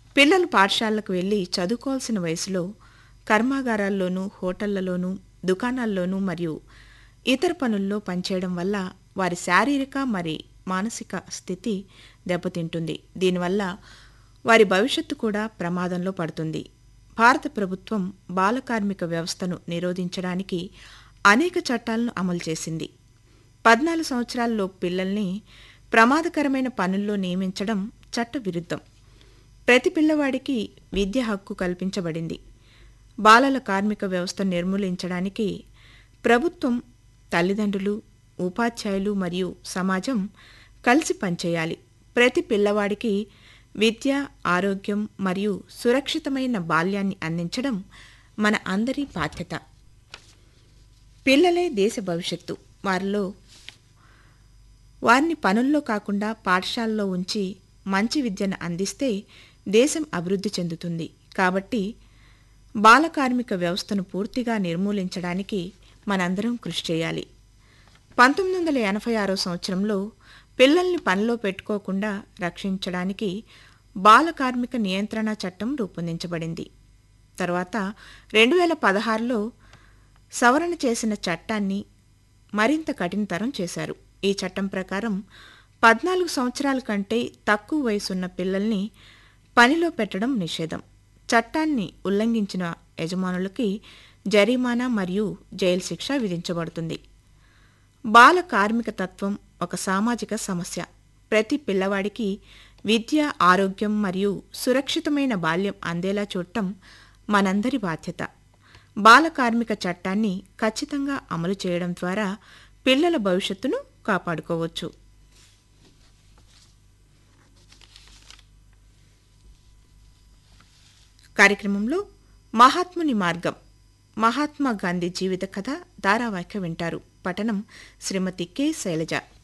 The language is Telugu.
పిల్లలు పాఠశాలకు వెళ్ళి చదువుకోవాల్సిన వయసులో కర్మాగారాల్లోనూ హోటళ్లలోనూ దుకాణాల్లోనూ మరియు ఇతర పనుల్లో పనిచేయడం వల్ల వారి శారీరక మరి మానసిక స్థితి దెబ్బతింటుంది దీనివల్ల వారి భవిష్యత్తు కూడా ప్రమాదంలో పడుతుంది భారత ప్రభుత్వం బాల కార్మిక వ్యవస్థను నిరోధించడానికి అనేక చట్టాలను అమలు చేసింది పద్నాలుగు సంవత్సరాల్లో పిల్లల్ని ప్రమాదకరమైన పనుల్లో నియమించడం చట్టవిరుద్ధం ప్రతి పిల్లవాడికి విద్య హక్కు కల్పించబడింది బాలల కార్మిక వ్యవస్థ నిర్మూలించడానికి ప్రభుత్వం తల్లిదండ్రులు ఉపాధ్యాయులు మరియు సమాజం కలిసి పనిచేయాలి ప్రతి పిల్లవాడికి విద్య ఆరోగ్యం మరియు సురక్షితమైన బాల్యాన్ని అందించడం మన అందరి బాధ్యత పిల్లలే దేశ భవిష్యత్తు వారిలో వారిని పనుల్లో కాకుండా పాఠశాలలో ఉంచి మంచి విద్యను అందిస్తే దేశం అభివృద్ధి చెందుతుంది కాబట్టి బాల కార్మిక వ్యవస్థను పూర్తిగా నిర్మూలించడానికి మనందరం కృషి చేయాలి పంతొమ్మిది వందల ఎనభై ఆరో సంవత్సరంలో పిల్లల్ని పనిలో పెట్టుకోకుండా రక్షించడానికి బాల కార్మిక నియంత్రణ చట్టం రూపొందించబడింది తర్వాత రెండు వేల పదహారులో సవరణ చేసిన చట్టాన్ని మరింత కఠినతరం చేశారు ఈ చట్టం ప్రకారం పద్నాలుగు సంవత్సరాల కంటే తక్కువ వయసున్న పిల్లల్ని పనిలో పెట్టడం నిషేధం చట్టాన్ని ఉల్లంఘించిన యజమానులకి జరిమానా మరియు జైలు శిక్ష విధించబడుతుంది బాల కార్మిక తత్వం ఒక సామాజిక సమస్య ప్రతి పిల్లవాడికి విద్య ఆరోగ్యం మరియు సురక్షితమైన బాల్యం అందేలా చూడటం మనందరి బాధ్యత బాల కార్మిక చట్టాన్ని ఖచ్చితంగా అమలు చేయడం ద్వారా పిల్లల భవిష్యత్తును కాపాడుకోవచ్చు కార్యక్రమంలో మహాత్ముని మార్గం మహాత్మా గాంధీ జీవిత కథ ధారావాహిక వింటారు పఠనం శ్రీమతి కె శైలజ